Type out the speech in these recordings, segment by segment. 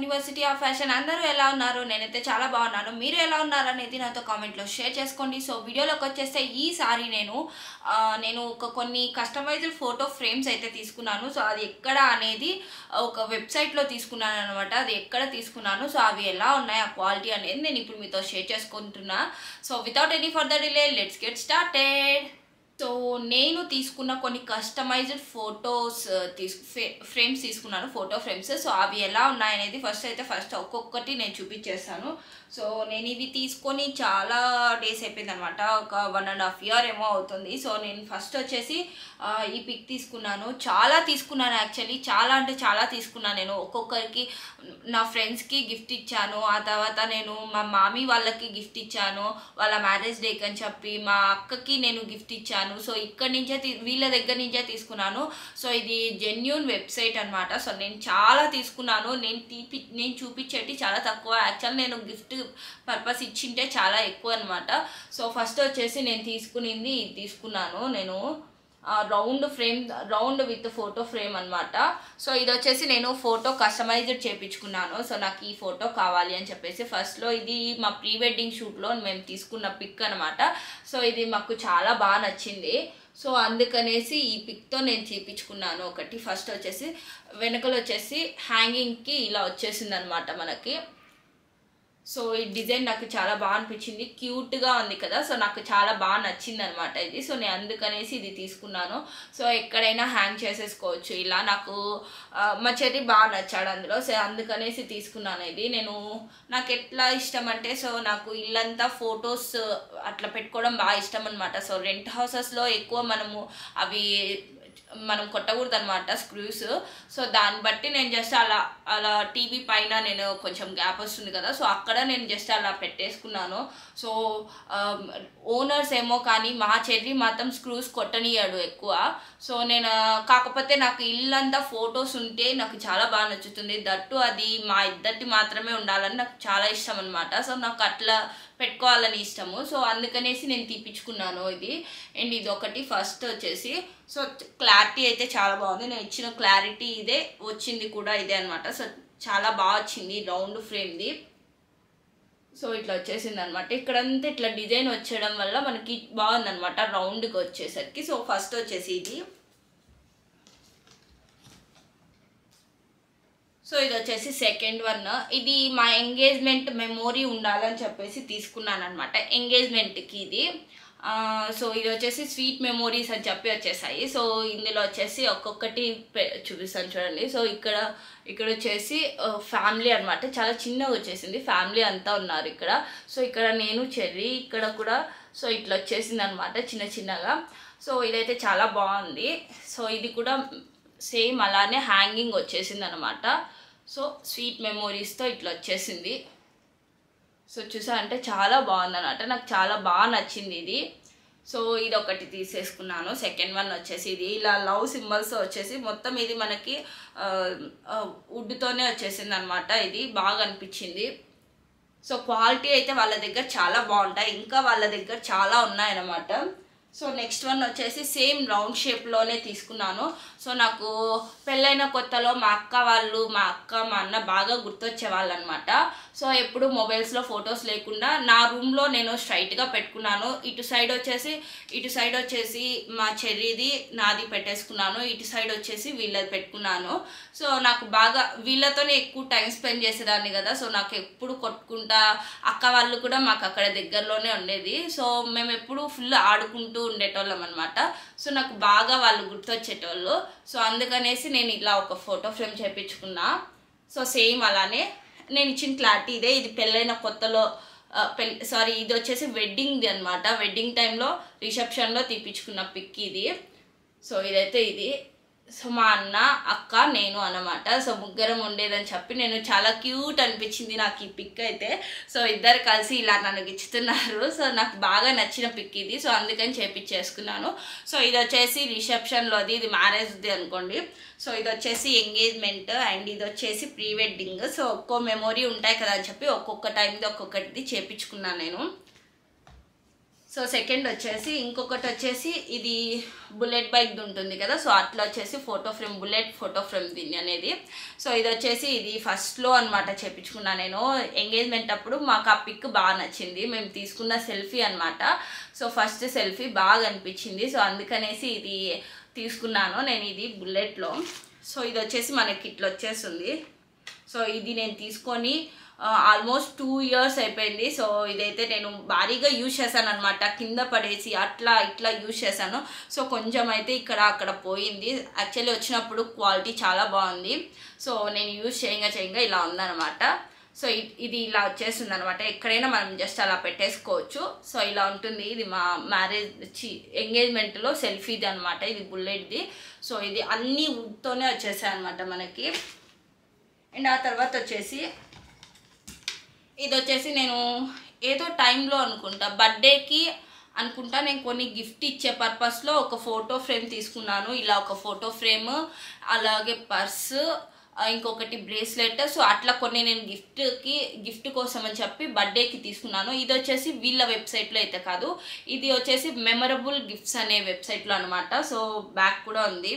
university of fashion అందరూ ఎలా ఉన్నారు నేనైతే చాలా బాగున్నాను మీరు ఎలా ఉన్నారు అనేది నాతో కామెంట్లో షేర్ చేసుకోండి సో వీడియోలోకి వచ్చేస్తే ఈసారి నేను ఆ, నేను ఒక కొన్ని కస్టమైజ్డ్ ఫోటో ఫ్రేమ్స్ అయితే తీసుకున్నాను సో అది ఎక్కడ అనేది ఒక వెబ్సైట్లో తీసుకున్నాను అనమాట అది ఎక్కడ తీసుకున్నాను సో అవి ఎలా ఉన్నాయి ఆ క్వాలిటీ అనేది నేను ఇప్పుడు మీతో షేర్ చేసుకుంటున్నా so without any further delay let's get started so నేను తీసుకున్న కొన్ని కస్టమైజ్డ్ ఫొటోస్ తీసు ఫ్రేమ్స్ తీసుకున్నాను ఫోటో ఫ్రేమ్స్ సో అవి ఎలా ఉన్నాయనేది ఫస్ట్ అయితే ఫస్ట్ ఒక్కొక్కటి నేను చూపించేస్తాను సో నేను ఇవి తీసుకొని చాలా డేస్ అయిపోయింది అనమాట ఒక వన్ అండ్ హాఫ్ ఇయర్ ఏమో అవుతుంది సో నేను ఫస్ట్ వచ్చేసి ఆ, ఈ పిక్ తీసుకున్నాను చాలా తీసుకున్నాను యాక్చువల్లీ చాలా అంటే చాలా తీసుకున్నాను నేను ఒక్కొక్కరికి నా ఫ్రెండ్స్కి గిఫ్ట్ ఇచ్చాను ఆ తర్వాత నేను మా మామీ వాళ్ళకి గిఫ్ట్ ఇచ్చాను వాళ్ళ మ్యారేజ్ డేకి అని చెప్పి మా అక్కకి నేను గిఫ్ట్ ఇచ్చాను సో ఇక్కడి నుంచే తీ- వీళ్ళ దగ్గర నుంచే తీసుకున్నాను సో ఇది జెన్యున్ వెబ్సైట్ అనమాట సో నేను చాలా తీసుకున్నాను నేను తీపి నేను చూపించేటి చాలా తక్కువ యాక్చువల్ నేను గిఫ్ట్ పర్పస్ ఇచ్చింటే చాలా ఎక్కువ అనమాట సో ఫస్ట్ వచ్చేసి నేను తీసుకునింది ఇది తీసుకున్నాను నేను round frame round with photo frame అనమాట సో ఇది వచ్చేసి నేను ఫోటో కస్టమైజ్డ్ చేపించుకున్నాను సో నాకు ఈ ఫోటో కావాలి అని చెప్పేసి ఫస్ట్లో ఇది మా ప్రీ వెడ్డింగ్ షూట్లో మేము తీసుకున్న పిక్ అనమాట సో ఇది మాకు చాలా బాగా నచ్చింది సో అందుకనేసి ఈ పిక్తో నేను చేపించుకున్నాను ఒకటి ఫస్ట్ వచ్చేసి వెనకలు వచ్చేసి హ్యాంగింగ్కి ఇలా వచ్చేసింది అనమాట మనకి సో ఈ డిజైన్ నాకు చాలా బాగా అనిపించింది క్యూట్గా ఉంది కదా సో నాకు చాలా బాగా నచ్చింది అనమాట ఇది సో నేను అందుకనేసి ఇది తీసుకున్నాను సో ఎక్కడైనా హ్యాంగ్ చేసేసుకోవచ్చు ఇలా నాకు ఆ, మా చెర్రీ బాగా నచ్చాడు అందులో సో అందుకనేసి తీసుకున్నాను ఇది నేను నాకు ఎట్లా ఇష్టం అంటే సో నాకు ఇల్లంతా ఫొటోస్ అట్లా పెట్టుకోవడం బాగా ఇష్టం అనమాట సో రెంట్ హౌసెస్లో ఎక్కువ మనము అవి మనం కొట్టకూడదు అనమాట స్క్రూస్ సో దాన్ని బట్టి నేను జస్ట్ అలా అలా టీవీ పైన నేను కొంచెం గ్యాప్ వస్తుంది కదా సో అక్కడ నేను జస్ట్ అలా పెట్టేసుకున్నాను సో ఓనర్స్ ఏమో కానీ మా చెర్రీ మాత్రం స్క్రూస్ కొట్టనియాడు ఎక్కువ సో నేను కాకపోతే నాకు ఇల్లంతా ఫొటోస్ ఉంటే నాకు చాలా బాగా నచ్చుతుంది దట్టు అది మా ఇద్దరికి మాత్రమే ఉండాలని నాకు చాలా ఇష్టం అనమాట సో నాకు అట్లా పెట్టుకోవాలని ఇష్టము సో అందుకనేసి నేను తీపించుకున్నాను ఇది అండ్ ఇది ఒకటి ఫస్ట్ వచ్చేసి సో క్లారిటీ అయితే చాలా బాగుంది నేను ఇచ్చిన క్లారిటీ ఇదే వచ్చింది కూడా ఇదే అనమాట సో చాలా బాగా వచ్చింది రౌండ్ ఫ్రేమ్ది సో ఇట్లా వచ్చేసింది అనమాట ఇక్కడంతా ఇట్లా డిజైన్ వచ్చేయడం వల్ల మనకి బాగుందన్నమాట రౌండ్గా వచ్చేసరికి సో ఫస్ట్ వచ్చేసి ఇది సో ఇది వచ్చేసి సెకండ్ వన్ ఇది మా ఎంగేజ్మెంట్ మెమోరీ ఉండాలని చెప్పేసి తీసుకున్నాను అనమాట ఎంగేజ్మెంట్కి ఇది ఆ, సో ఇది వచ్చేసి స్వీట్ మెమోరీస్ అని చెప్పి వచ్చేసాయి సో ఇందులో వచ్చేసి ఒక్కొక్కటి పె- చూపిస్తాను చూడండి సో ఇక్కడ ఇక్కడ వచ్చేసి ఫ్యామిలీ అన్నమాట చాలా చిన్నగా వచ్చేసింది ఫ్యామిలీ అంతా ఉన్నారు ఇక్కడ సో ఇక్కడ నేను చెర్రీ ఇక్కడ కూడా సో ఇట్లా వచ్చేసింది అనమాట చిన్న చిన్నగా సో ఇదైతే చాలా బాగుంది సో ఇది కూడా సేమ్ అలానే హ్యాంగింగ్ వచ్చేసింది అనమాట సో స్వీట్ మెమోరీస్తో ఇట్లా వచ్చేసింది సో చూసా అంటే చాలా బాగుందన్నమాట నాకు చాలా బాగా నచ్చింది ఇది సో ఇది ఒకటి తీసేసుకున్నాను సెకండ్ వన్ వచ్చేసి ఇది ఇలా లవ్ సింబల్స్ వచ్చేసి మొత్తం ఇది మనకి వుడ్తోనే వచ్చేసింది అనమాట ఇది బాగా అనిపించింది సో క్వాలిటీ అయితే వాళ్ళ దగ్గర చాలా బాగుంటాయి ఇంకా వాళ్ళ దగ్గర చాలా ఉన్నాయన్నమాట సో నెక్స్ట్ వన్ వచ్చేసి సేమ్ రౌండ్ షేప్లోనే తీసుకున్నాను సో నాకు పెళ్ళైన కొత్తలో మా అక్క వాళ్ళు మా అక్క మా అన్న బాగా గుర్తొచ్చే వాళ్ళు అనమాట సో ఎప్పుడు మొబైల్స్లో ఫొటోస్ లేకుండా నా రూమ్లో నేను స్ట్రైట్గా పెట్టుకున్నాను ఇటు సైడ్ వచ్చేసి ఇటు సైడ్ వచ్చేసి మా చెర్రీది నాది పెట్టేసుకున్నాను ఇటు సైడ్ వచ్చేసి వీళ్ళది పెట్టుకున్నాను సో నాకు బాగా వీళ్ళతోనే ఎక్కువ టైం స్పెండ్ చేసేదాన్ని కదా సో నాకు ఎప్పుడు కొట్టుకుంటా అక్క వాళ్ళు కూడా మాకు అక్కడ దగ్గరలోనే ఉండేది సో మేము ఎప్పుడు ఫుల్ ఆడుకుంటూ ఉండేటోళ్ళం అనమాట సో నాకు బాగా వాళ్ళు గుర్తొచ్చేటోళ్ళు సో అందుకనేసి నేను ఇలా ఒక ఫోటో ఫ్రేమ్ చేపించుకున్నా సో సేమ్ అలానే నేను ఇచ్చిన క్లారిటీ ఇదే ఇది పెళ్ళైన కొత్తలో ఆ, పెళ్ళి సారీ ఇది వచ్చేసి వెడ్డింగ్ది అనమాట వెడ్డింగ్ టైంలో రిసెప్షన్లో తీపించుకున్న పిక్ ఇది సో ఇదైతే ఇది సో మా అన్న అక్క నేను అన్నమాట సో ముగ్గురం ఉండేదని చెప్పి నేను చాలా క్యూట్ అనిపించింది నాకు ఈ పిక్ అయితే సో ఇద్దరు కలిసి ఇలా నన్ను గిచ్చుతున్నారు సో నాకు బాగా నచ్చిన పిక్ ఇది సో అందుకని చేపించేసుకున్నాను సో ఇది వచ్చేసి రిసెప్షన్లోది ఇది మ్యారేజ్ది అనుకోండి సో ఇది వచ్చేసి ఎంగేజ్మెంట్ అండ్ ఇది వచ్చేసి ప్రీ వెడ్డింగ్ సో ఒక్కో మెమొరీ ఉంటాయి కదా అని చెప్పి ఒక్కొక్క టైంది ఒక్కొక్కటిది చేపించుకున్నాను నేను సో సెకండ్ వచ్చేసి ఇంకొకటి వచ్చేసి ఇది బుల్లెట్ బైక్ ఉంటుంది కదా సో అట్లా వచ్చేసి photo frame bullet photo frame దీన్ని అనేది సో ఇది వచ్చేసి ఇది ఫస్ట్లో అనమాట చేపించుకున్నా నేను ఎంగేజ్మెంట్ అప్పుడు మాకు ఆ పిక్ బాగా నచ్చింది మేము తీసుకున్న సెల్ఫీ అనమాట సో ఫస్ట్ సెల్ఫీ బాగా అనిపించింది సో అందుకనేసి ఇది తీసుకున్నాను నేను ఇది బుల్లెట్లో సో ఇది వచ్చేసి మనకి ఇట్లా వచ్చేస్తుంది సో ఇది నేను తీసుకొని ఆల్మోస్ట్ టూ ఇయర్స్ అయిపోయింది సో ఇదైతే నేను భారీగా యూజ్ చేశాను అనమాట కింద పడేసి అట్లా ఇట్లా యూజ్ చేశాను సో కొంచెం అయితే ఇక్కడ అక్కడ పోయింది యాక్చువల్లీ వచ్చినప్పుడు క్వాలిటీ చాలా బాగుంది సో నేను యూజ్ చేయంగా చేయంగా ఇలా ఉందన్నమాట సో ఇ- ఇది ఇలా వచ్చేస్తుంది అనమాట ఎక్కడైనా మనం జస్ట్ అలా పెట్టేసుకోవచ్చు సో ఇలా ఉంటుంది ఇది మా మ్యారేజ్ చి ఎంగేజ్మెంట్లో సెల్ఫీది అనమాట ఇది బుల్లెట్ది సో ఇది అన్ని వుడ్తోనే వచ్చేసాయి అనమాట మనకి అండ్ ఆ తర్వాత వచ్చేసి ఇది వచ్చేసి నేను ఏదో టైంలో అనుకుంటా బర్త్డేకి అనుకుంటా నేను కొన్ని గిఫ్ట్ ఇచ్చే పర్పస్లో ఒక ఫోటో ఫ్రేమ్ తీసుకున్నాను ఇలా ఒక ఫోటో ఫ్రేమ్ అలాగే పర్సు ఇంకొకటి బ్రేస్లెట్ సో అట్లా కొన్ని నేను గిఫ్ట్కి గిఫ్ట్ కోసం అని చెప్పి బర్త్డేకి తీసుకున్నాను ఇది వచ్చేసి వీళ్ళ వెబ్సైట్లో అయితే కాదు ఇది వచ్చేసి మెమరబుల్ గిఫ్ట్స్ అనే వెబ్సైట్లో అనమాట సో బ్యాగ్ కూడా ఉంది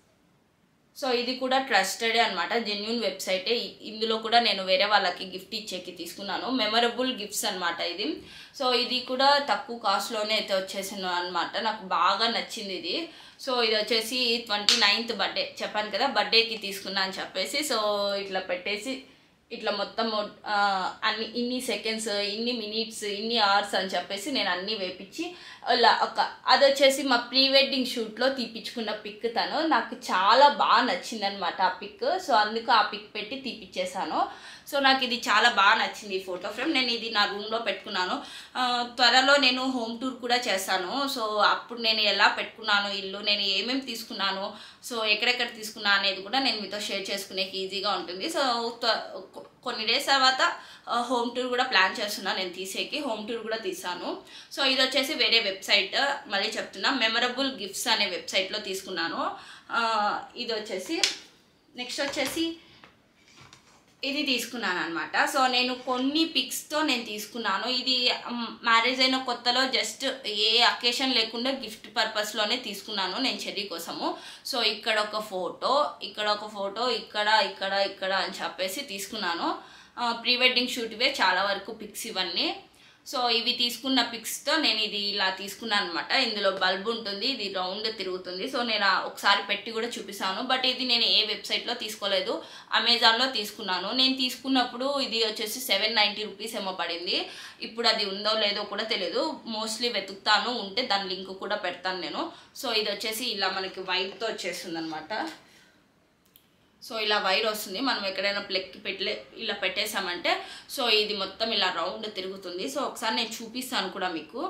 సో ఇది కూడా ట్రస్టెడ్ అనమాట జెన్యున్ వెబ్సైటే ఇ- ఇందులో కూడా నేను వేరే వాళ్ళకి గిఫ్ట్ ఇచ్చేకి తీసుకున్నాను మెమరబుల్ గిఫ్ట్స్ అనమాట ఇది సో ఇది కూడా తక్కువ కాస్ట్లోనే అయితే వచ్చేసింది అనమాట నాకు బాగా నచ్చింది ఇది సో ఇది వచ్చేసి ట్వంటీ నైన్త్ బర్త్డే చెప్పాను కదా బర్త్డేకి తీసుకున్నా అని చెప్పేసి సో ఇట్లా పెట్టేసి ఇట్లా మొత్తం ఆ, అన్ని ఇన్ని సెకండ్స్ ఇన్ని మినిట్స్ ఇన్ని అవర్స్ అని చెప్పేసి నేను అన్నీ వేపించి ఇలా ఒక అది వచ్చేసి మా ప్రీ వెడ్డింగ్ షూట్లో తీపిచ్చుకున్న పిక్ తను నాకు చాలా బాగా నచ్చింది అనమాట ఆ పిక్ సో అందుకు ఆ పిక్ పెట్టి తీపిచ్చేసాను సో నాకు ఇది చాలా బాగా నచ్చింది ఈ ఫోటో ఫ్రేమ్ నేను ఇది నా రూమ్లో పెట్టుకున్నాను ఆ, త్వరలో నేను హోమ్ టూర్ కూడా చేస్తాను సో అప్పుడు నేను ఎలా పెట్టుకున్నాను ఇల్లు నేను ఏమేమి తీసుకున్నాను సో ఎక్కడెక్కడ తీసుకున్నా అనేది కూడా నేను మీతో షేర్ చేసుకునేకి ఈజీగా ఉంటుంది సో త్వ- కొ- కొన్ని డేస్ తర్వాత హోమ్ టూర్ కూడా ప్లాన్ చేస్తున్నా నేను తీసేకి హోమ్ టూర్ కూడా తీసాను సో ఇది వచ్చేసి వేరే వెబ్సైట్ మళ్ళీ చెప్తున్నా మెమరబుల్ గిఫ్ట్స్ అనే వెబ్సైట్లో తీసుకున్నాను ఆ, ఇది వచ్చేసి నెక్స్ట్ వచ్చేసి ఇది తీసుకున్నాను అనమాట సో నేను కొన్ని పిక్స్తో నేను తీసుకున్నాను ఇది మ్యారేజ్ అయిన కొత్తలో జస్ట్ ఏ అకేషన్ లేకుండా గిఫ్ట్ పర్పస్లోనే తీసుకున్నాను నేను చెర్రీ కోసము సో ఇక్కడ ఒక ఫోటో ఇక్కడ ఒక ఫోటో ఇక్కడ ఇక్కడ ఇక్కడ అని చెప్పేసి తీసుకున్నాను ప్రీ వెడ్డింగ్ షూట్వే చాలా వరకు పిక్స్ ఇవన్నీ సో ఇవి తీసుకున్న పిక్స్తో నేను ఇది ఇలా తీసుకున్నాను అనమాట ఇందులో బల్బ్ ఉంటుంది ఇది రౌండ్ తిరుగుతుంది సో నేను ఆ ఒకసారి పెట్టి కూడా చూపిస్తాను బట్ ఇది నేను ఏ వెబ్సైట్లో తీసుకోలేదు అమెజాన్లో తీసుకున్నాను నేను తీసుకున్నప్పుడు ఇది వచ్చేసి సెవెన్ నైంటీ రూపీస్ ఏమో పడింది ఇప్పుడు అది ఉందో లేదో కూడా తెలియదు మోస్ట్లీ వెతుకుతాను ఉంటే దాని లింక్ కూడా పెడతాను నేను సో ఇది వచ్చేసి ఇలా మనకి వైట్తో వచ్చేస్తుంది అనమాట సో ఇలా వైర్ వస్తుంది మనం ఎక్కడైనా ప్లెక్కి పెట్టలే ఇలా పెట్టేసామంటే సో ఇది మొత్తం ఇలా రౌండ్ తిరుగుతుంది సో ఒకసారి నేను చూపిస్తాను కూడా మీకు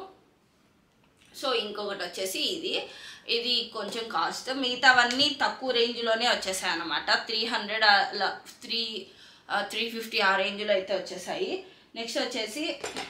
సో ఇంకొకటి వచ్చేసి ఇది ఇది కొంచెం కాస్ట్ మిగతావన్నీ తక్కువ రేంజ్లోనే వచ్చేసాయి అనమాట త్రీ హండ్రెడ్ అలా త్రీ త్రీ ఫిఫ్టీ ఆ రేంజ్లో అయితే వచ్చేసాయి నెక్స్ట్ వచ్చేసి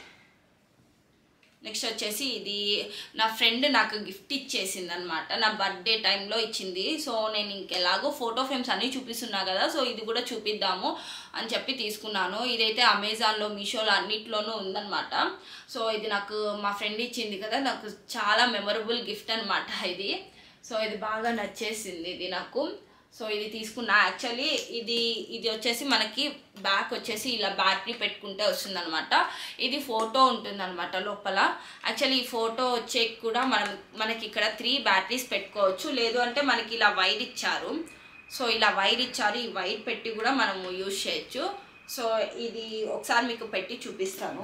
నెక్స్ట్ వచ్చేసి ఇది నా ఫ్రెండ్ నాకు గిఫ్ట్ ఇచ్చేసింది అనమాట నా బర్త్డే టైంలో ఇచ్చింది సో నేను ఇంకెలాగో ఫోటో ఫ్రేమ్స్ అన్నీ చూపిస్తున్నా కదా సో ఇది కూడా చూపిద్దాము అని చెప్పి తీసుకున్నాను ఇదైతే అమెజాన్లో మీషోలో అన్నిట్లోనూ ఉందన్నమాట సో ఇది నాకు మా ఫ్రెండ్ ఇచ్చింది కదా నాకు చాలా మెమరబుల్ గిఫ్ట్ అనమాట ఇది సో ఇది బాగా నచ్చేసింది ఇది నాకు సో ఇది తీసుకున్నా యాక్చువల్లీ ఇది ఇది వచ్చేసి మనకి బ్యాక్ వచ్చేసి ఇలా బ్యాటరీ పెట్టుకుంటే వస్తుందన్నమాట ఇది ఫోటో ఉంటుందన్నమాట లోపల యాక్చువల్లీ ఈ ఫోటో వచ్చే కూడా మనం మనకి ఇక్కడ త్రీ బ్యాటరీస్ పెట్టుకోవచ్చు లేదు అంటే మనకి ఇలా వైర్ ఇచ్చారు సో ఇలా వైర్ ఇచ్చారు ఈ వైర్ పెట్టి కూడా మనము యూజ్ చేయొచ్చు సో ఇది ఒకసారి మీకు పెట్టి చూపిస్తాను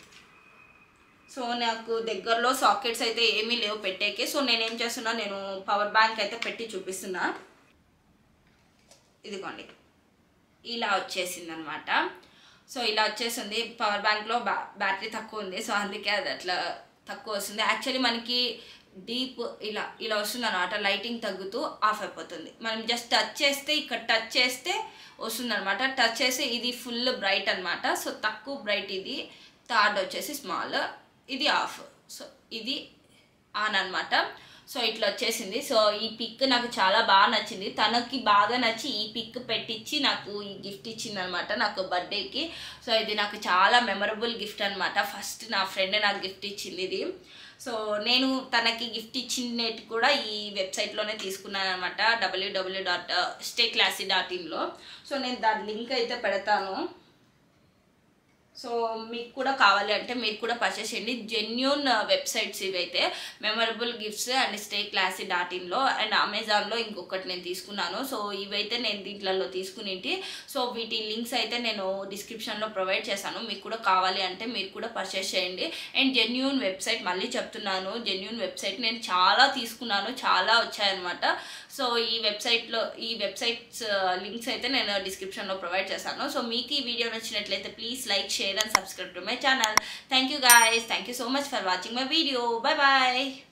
సో నాకు దగ్గరలో సాకెట్స్ అయితే ఏమీ లేవు పెట్టేకి సో నేనేం చేస్తున్నా నేను పవర్ బ్యాంక్ అయితే పెట్టి చూపిస్తున్నా ఇదిగోండి ఇలా వచ్చేసింది అనమాట సో ఇలా వచ్చేసింది పవర్ బ్యాంక్లో బ్యా బ్యాటరీ తక్కువ ఉంది సో అందుకే అది అట్లా తక్కువ వస్తుంది యాక్చువల్లీ మనకి డీప్ ఇలా ఇలా వస్తుంది అనమాట లైటింగ్ తగ్గుతూ ఆఫ్ అయిపోతుంది మనం జస్ట్ టచ్ చేస్తే ఇక్కడ టచ్ చేస్తే వస్తుంది అనమాట టచ్ చేస్తే ఇది ఫుల్ బ్రైట్ అనమాట సో తక్కువ బ్రైట్ ఇది థర్డ్ వచ్చేసి స్మాల్ ఇది ఆఫ్ సో ఇది ఆన్ అనమాట సో ఇట్లా వచ్చేసింది సో ఈ పిక్ నాకు చాలా బాగా నచ్చింది తనకి బాగా నచ్చి ఈ పిక్ పెట్టించి నాకు ఈ గిఫ్ట్ ఇచ్చింది అనమాట నాకు బర్త్డేకి సో ఇది నాకు చాలా మెమరబుల్ గిఫ్ట్ అనమాట ఫస్ట్ నా ఫ్రెండ్ నాకు గిఫ్ట్ ఇచ్చింది ఇది సో నేను తనకి గిఫ్ట్ ఇచ్చినట్టు కూడా ఈ వెబ్సైట్లోనే తీసుకున్నాను అనమాట W W dot stay classy dot ఇన్లో సో నేను దాని లింక్ అయితే పెడతాను సో మీకు కూడా కావాలి అంటే మీరు కూడా పర్చేస్ చేయండి జెన్యున్ వెబ్సైట్స్ ఇవైతే memorable gifts and stay classy dot ఇన్లో అండ్ అమెజాన్లో ఇంకొకటి నేను తీసుకున్నాను సో ఇవైతే నేను దీంట్లలో తీసుకునింటి సో వీటి లింక్స్ అయితే నేను డిస్క్రిప్షన్లో ప్రొవైడ్ చేశాను మీకు కూడా కావాలి అంటే మీరు కూడా పర్చేస్ చేయండి అండ్ జెన్యున్ వెబ్సైట్ మళ్ళీ చెప్తున్నాను జెన్యున్ వెబ్సైట్ నేను చాలా తీసుకున్నాను చాలా వచ్చాయన్నమాట సో ఈ వెబ్సైట్లో ఈ వెబ్సైట్స్ లింక్స్ అయితే నేను డిస్క్రిప్షన్లో ప్రొవైడ్ చేశాను సో మీకు ఈ వీడియో నచ్చినట్లయితే please like share and subscribe to my channel thank you guys thank you so much for watching my video bye bye